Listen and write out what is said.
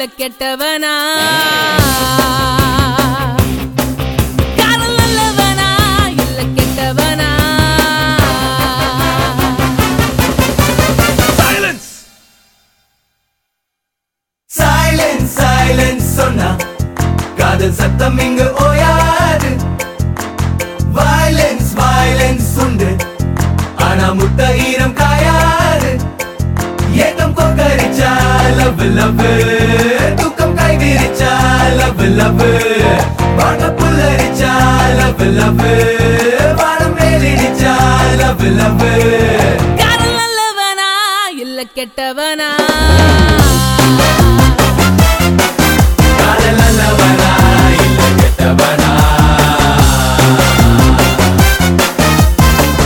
இல்ல கெட்டவனா காதல் நல்லவனா இல்ல கெட்டவனா சைலன்ஸ் சைலன்ஸ் சைலன்ஸ் சொன்னா காதல் சத்தம் இங்கு ஓயாது வயலன்ஸ் வயலன்ஸ் உண்டு ஆனா முட்ட ஈரம் காயாது ஏக்கம் கொக்கரிச்சா லவ் லவ் தூக்கம் கை விரிச்சா லவ் லவ் பாட்ட புல்லரிச்சா லவ் லவ் வானம் மேலிடிச்சா லவ் லவ் காதல் நல்லவனா இல்ல கெட்டவனா